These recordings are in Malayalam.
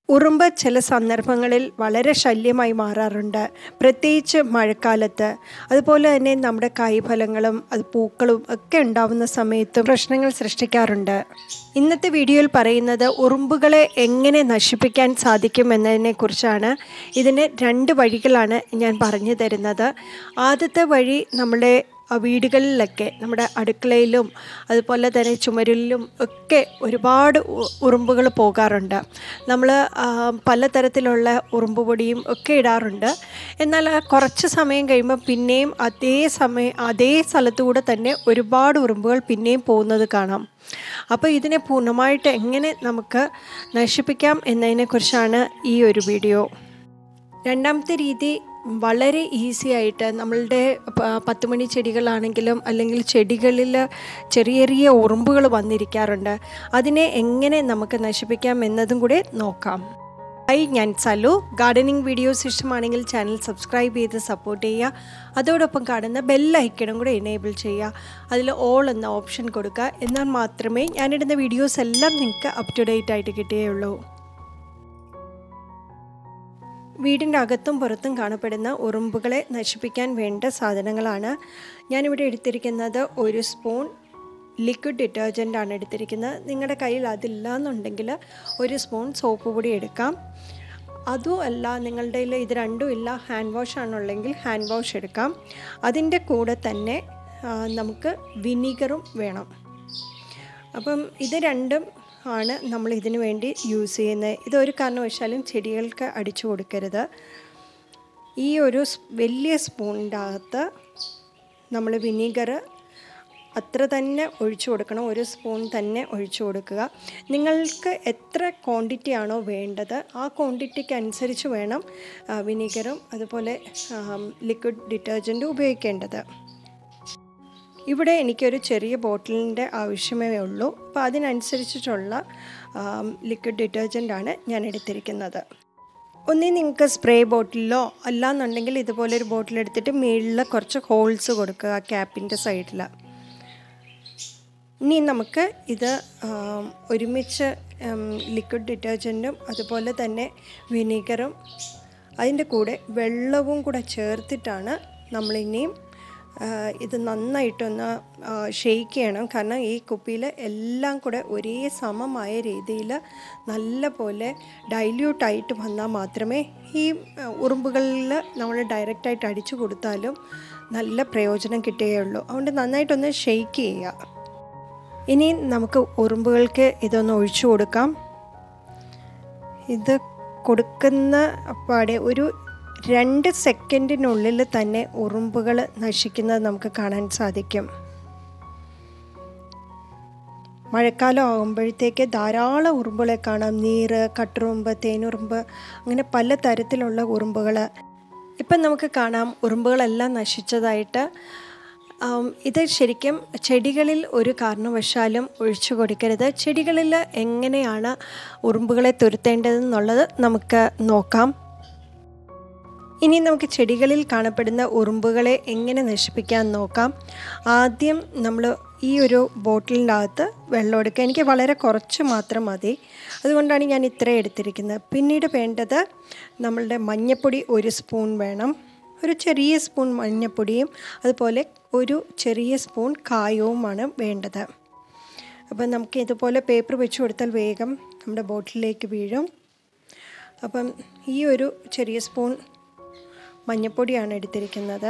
ഉറുമ്പ് ചില സന്ദർഭങ്ങളിൽ വളരെ ശല്യമായി മാറാറുണ്ട് പ്രത്യേകിച്ച് മഴക്കാലത്ത് അതുപോലെ തന്നെ നമ്മുടെ കായ്ഫലങ്ങളും അത് പൂക്കളും ഒക്കെ ഉണ്ടാവുന്ന സമയത്ത് പ്രശ്നങ്ങൾ സൃഷ്ടിക്കാറുണ്ട് ഇന്നത്തെ വീഡിയോയിൽ പറയുന്നത് ഉറുമ്പുകളെ എങ്ങനെ നശിപ്പിക്കാൻ സാധിക്കും എന്നതിനെക്കുറിച്ചാണ് ഇതിന് രണ്ട് വഴികളാണ് ഞാൻ പറഞ്ഞു തരുന്നത് ആദ്യത്തെ വഴി നമ്മുടെ ആ വീടുകളിലൊക്കെ നമ്മുടെ അടുക്കളയിലും അതുപോലെ തന്നെ ചുമരിലും ഒക്കെ ഒരുപാട് ഉ- ഉറുമ്പുകൾ പോകാറുണ്ട് നമ്മൾ പലതരത്തിലുള്ള ഉറുമ്പ് പൊടിയും ഒക്കെ ഇടാറുണ്ട് എന്നാൽ ആ കുറച്ച് സമയം കഴിയുമ്പോൾ പിന്നെയും അതേ സമയം അതേ സ്ഥലത്തൂടെ തന്നെ ഒരുപാട് ഉറുമ്പുകൾ പിന്നെയും പോകുന്നത് കാണാം അപ്പോൾ ഇതിനെ പൂർണ്ണമായിട്ട് എങ്ങനെ നമുക്ക് നശിപ്പിക്കാം എന്നതിനെക്കുറിച്ചാണ് ഈ ഒരു വീഡിയോ രണ്ടാമത്തെ രീതി വളരെ ഈസി ആയിട്ട് നമ്മളുടെ പ- പത്ത് മണി ചെടികളാണെങ്കിലും അല്ലെങ്കിൽ ചെടികളിൽ ചെറിയ ചെറിയ ഉറുമ്പുകൾ വന്നിരിക്കാറുണ്ട് അതിനെ എങ്ങനെ നമുക്ക് നശിപ്പിക്കാം എന്നതും കൂടെ നോക്കാം ഹായ് ഞാൻ സലു ഗാർഡനിങ് വീഡിയോസ് ഇഷ്ടമാണെങ്കിൽ ചാനൽ സബ്സ്ക്രൈബ് ചെയ്ത് സപ്പോർട്ട് ചെയ്യുക അതോടൊപ്പം കാണുന്ന ബെൽ ഐക്കണും കൂടെ എനേബിൾ ചെയ്യുക അതിൽ ഓൾ എന്ന ഓപ്ഷൻ കൊടുക്കുക എന്നാൽ മാത്രമേ ഞാനിടുന്ന വീഡിയോസ് എല്ലാം നിങ്ങൾക്ക് അപ് ടു ഡേറ്റ് ആയിട്ട് കിട്ടുകയുള്ളൂ വീടിൻ്റെ അകത്തും പുറത്തും കാണപ്പെടുന്ന ഉറുമ്പുകളെ നശിപ്പിക്കാൻ വേണ്ട സാധനങ്ങളാണ് ഞാനിവിടെ എടുത്തിരിക്കുന്നത് ഒരു സ്പൂൺ ലിക്വിഡ് ഡിറ്റർജൻ്റ് ആണ് എടുത്തിരിക്കുന്നത് നിങ്ങളുടെ കയ്യിൽ അതില്ല എന്നുണ്ടെങ്കിൽ ഒരു സ്പൂൺ സോപ്പ് പൊടി എടുക്കാം അതും അല്ല നിങ്ങളുടെ കയ്യിൽ ഇത് രണ്ടും ഇല്ല ഹാൻഡ് വാഷ് ആണുള്ളെങ്കിൽ ഹാൻഡ് വാഷ് എടുക്കാം അതിൻ്റെ കൂടെ തന്നെ ആ, നമുക്ക് വിനീഗറും വേണം അപ്പം ഇത് രണ്ടും ആണ് നമ്മൾ ഇതിനു വേണ്ടി യൂസ് ചെയ്യുന്നത് ഇതൊരു കാരണവശാലും ചെടികൾക്ക് അടിച്ചു കൊടുക്കരുത് ഈ ഒരു സ് വലിയ സ്പൂണിൻ്റെ അകത്ത് നമ്മൾ വിനീഗർ അത്ര തന്നെ ഒഴിച്ചു കൊടുക്കണം ഒരു സ്പൂൺ തന്നെ ഒഴിച്ചു കൊടുക്കുക നിങ്ങൾക്ക് എത്ര ക്വാണ്ടിറ്റി ആണോ വേണ്ടത് ആ ക്വാണ്ടിറ്റിക്ക് അനുസരിച്ച് വേണം ആ, വിനീഗറും അതുപോലെ ലിക്വിഡ് ഡിറ്റർജൻറ്റും ഉപയോഗിക്കേണ്ടത് ഇവിടെ എനിക്കൊരു ചെറിയ ബോട്ടിലിൻ്റെ ആവശ്യമേ ഉള്ളൂ അപ്പോൾ അതിനനുസരിച്ചിട്ടുള്ള ലിക്വിഡ് ഡിറ്റർജൻ്റ് ആണ് ഞാൻ എടുത്തിരിക്കുന്നത് ഒന്നീ നിങ്ങൾക്ക് സ്പ്രേ ബോട്ടിലോ അല്ലാന്നുണ്ടെങ്കിൽ ഇതുപോലെ ഒരു ബോട്ടിൽ എടുത്തിട്ട് മുകളിൽ കുറച്ച് ഹോൾസ് കൊടുക്കുക ക്യാപ്പിൻ്റെ സൈഡിൽ ഇനി നമുക്ക് ഇത് ആം, ഒരുമിച്ച് ലിക്വിഡ് ഡിറ്റർജൻറ്റും അതുപോലെ തന്നെ വിനീഗറും അതിൻ്റെ കൂടെ വെള്ളവും കൂടെ ചേർത്തിട്ടാണ് നമ്മളിനിയും ആ, ഇത് നന്നായിട്ടൊന്ന് ഷെയ്ക്ക് ചെയ്യണം കാരണം ഈ കുപ്പിയിൽ എല്ലാം കൂടെ ഒരേ സമമായ രീതിയിൽ നല്ല പോലെ ഡൈല്യൂട്ടായിട്ട് വന്നാൽ മാത്രമേ ഈ ആ, ഉറുമ്പുകളിൽ നമ്മൾ ഡയറക്റ്റായിട്ട് അടിച്ചു കൊടുത്താലും നല്ല പ്രയോജനം കിട്ടുകയുള്ളൂ അതുകൊണ്ട് നന്നായിട്ടൊന്ന് ഷെയ്ക്ക് ചെയ്യുക ഇനി നമുക്ക് ഉറുമ്പുകൾക്ക് ഇതൊന്ന് ഒഴിച്ചു കൊടുക്കാം ഇത് കൊടുക്കുന്ന പാടെ ഒരു രണ്ട് സെക്കൻഡിനുള്ളിൽ തന്നെ ഉറുമ്പുകൾ നശിക്കുന്നത് നമുക്ക് കാണാൻ സാധിക്കും മഴക്കാലം ആകുമ്പോഴത്തേക്ക് ധാരാളം ഉറുമ്പുകളെ കാണാം നീറ് കട്ടുറുമ്പ് തേനുറുമ്പ് അങ്ങനെ പല തരത്തിലുള്ള ഉറുമ്പുകൾ ഇപ്പം നമുക്ക് കാണാം ഉറുമ്പുകളെല്ലാം നശിച്ചതായിട്ട് ആം, ഇത് ശരിക്കും ചെടികളിൽ ഒരു കാരണവശാലും ഒഴിച്ചു കൊടുക്കരുത് ചെടികളിൽ എങ്ങനെയാണ് ഉറുമ്പുകളെ തുരുത്തേണ്ടതെന്നുള്ളത് നമുക്ക് നോക്കാം ഇനി നമുക്ക് ചെടികളിൽ കാണപ്പെടുന്ന ഉറുമ്പുകളെ എങ്ങനെ നശിപ്പിക്കാൻ നോക്കാം ആദ്യം നമ്മൾ ഈ ഒരു ബോട്ടിലിൻ്റെ അകത്ത് വെള്ളം എടുക്കുക എനിക്ക് വളരെ കുറച്ച് മാത്രം മതി അതുകൊണ്ടാണ് ഞാൻ ഇത്ര എടുത്തിരിക്കുന്നത് പിന്നീട് വേണ്ടത് നമ്മളുടെ മഞ്ഞപ്പൊടി ഒരു സ്പൂൺ വേണം ഒരു ചെറിയ സ്പൂൺ മഞ്ഞപ്പൊടിയും അതുപോലെ ഒരു ചെറിയ സ്പൂൺ കായവുമാണ് വേണ്ടത് അപ്പം നമുക്ക് ഇതുപോലെ പേപ്പർ വെച്ച് കൊടുത്താൽ വേഗം നമ്മുടെ ബോട്ടിലേക്ക് വീഴും അപ്പം ഈ ഒരു ചെറിയ സ്പൂൺ മഞ്ഞപ്പൊടിയാണ് എടുത്തിരിക്കുന്നത്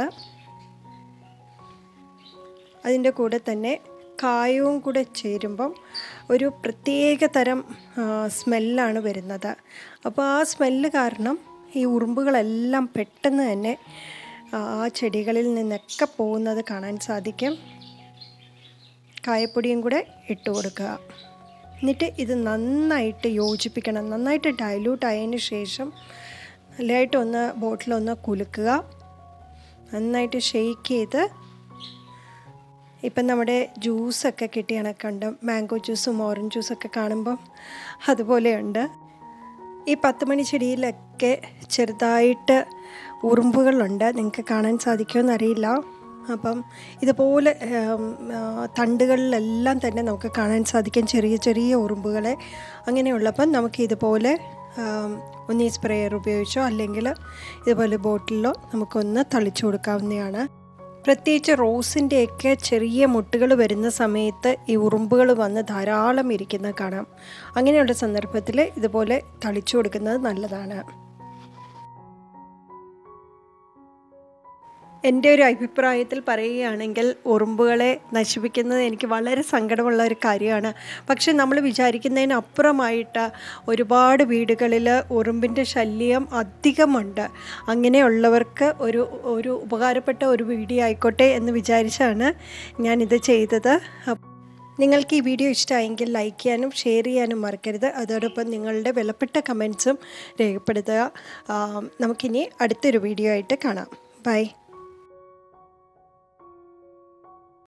അതിൻ്റെ കൂടെ തന്നെ കായവും കൂടെ ചേരുമ്പം ഒരു പ്രത്യേക തരം ആ, സ്മെല്ലാണ് വരുന്നത് അപ്പോൾ ആ സ്മെല്ല് കാരണം ഈ ഉറുമ്പുകളെല്ലാം പെട്ടെന്ന് തന്നെ ആ ചെടികളിൽ നിന്നൊക്കെ പോകുന്നത് കാണാൻ സാധിക്കും കായപ്പൊടിയും കൂടെ ഇട്ട് കൊടുക്കുക എന്നിട്ട് ഇത് നന്നായിട്ട് യോജിപ്പിക്കണം നന്നായിട്ട് ഡൈല്യൂട്ട് ആയതിന് ശേഷം നല്ലതായിട്ട് ഒന്ന് ബോട്ടിലൊന്ന് കുലുക്കുക നന്നായിട്ട് ഷെയ്ക്ക് ചെയ്ത് ഇപ്പം നമ്മുടെ ജ്യൂസൊക്കെ കിട്ടിയ കണക്കുണ്ട് മാംഗോ ജ്യൂസും ഓറഞ്ച് ജ്യൂസൊക്കെ കാണുമ്പം അതുപോലെയുണ്ട് ഈ പത്ത് മണി ചെടിയിലൊക്കെ ചെറുതായിട്ട് ഉറുമ്പുകളുണ്ട് നിങ്ങൾക്ക് കാണാൻ സാധിക്കുമെന്ന് അറിയില്ല അപ്പം ഇതുപോലെ ഉം, ആ, തണ്ടുകളിലെല്ലാം തന്നെ നമുക്ക് കാണാൻ സാധിക്കും ചെറിയ ചെറിയ ഉറുമ്പുകളെ അങ്ങനെയുള്ളപ്പം നമുക്ക് ഇതുപോലെ ഒന്നീ സ്പ്രേയർ ഉപയോഗിച്ചോ അല്ലെങ്കിൽ ഇതുപോലെ ബോട്ടിലോ നമുക്കൊന്ന് തളിച്ചു കൊടുക്കാവുന്നതാണ് പ്രത്യേകിച്ച് റോസിൻ്റെയൊക്കെ ചെറിയ മുട്ടുകൾ വരുന്ന സമയത്ത് ഈ ഉറുമ്പുകൾ വന്ന് ധാരാളം ഇരിക്കുന്നത് കാണാം അങ്ങനെയുള്ള സന്ദർഭത്തിൽ ഇതുപോലെ തളിച്ചു കൊടുക്കുന്നത് നല്ലതാണ് എൻ്റെ ഒരു അഭിപ്രായത്തിൽ പറയുകയാണെങ്കിൽ ഉറുമ്പുകളെ നശിപ്പിക്കുന്നത് എനിക്ക് വളരെ സങ്കടമുള്ള ഒരു കാര്യമാണ് പക്ഷെ നമ്മൾ വിചാരിക്കുന്നതിനപ്പുറമായിട്ട് ഒരുപാട് വീടുകളിൽ ഉറുമ്പിൻ്റെ ശല്യം അധികമുണ്ട് അങ്ങനെയുള്ളവർക്ക് ഒരു ഒരു ഉപകാരപ്പെട്ട ഒരു വീഡിയോ ആയിക്കോട്ടെ എന്ന് വിചാരിച്ചാണ് ഞാനിത് ചെയ്തത് നിങ്ങൾക്ക് ഈ വീഡിയോ ഇഷ്ടമായെങ്കിൽ ലൈക്ക് ചെയ്യാനും ഷെയർ ചെയ്യാനും മറക്കരുത് അതോടൊപ്പം നിങ്ങളുടെ വിലപ്പെട്ട കമൻസും രേഖപ്പെടുത്തുക നമുക്കിനി അടുത്തൊരു വീഡിയോ ആയിട്ട് കാണാം ബൈ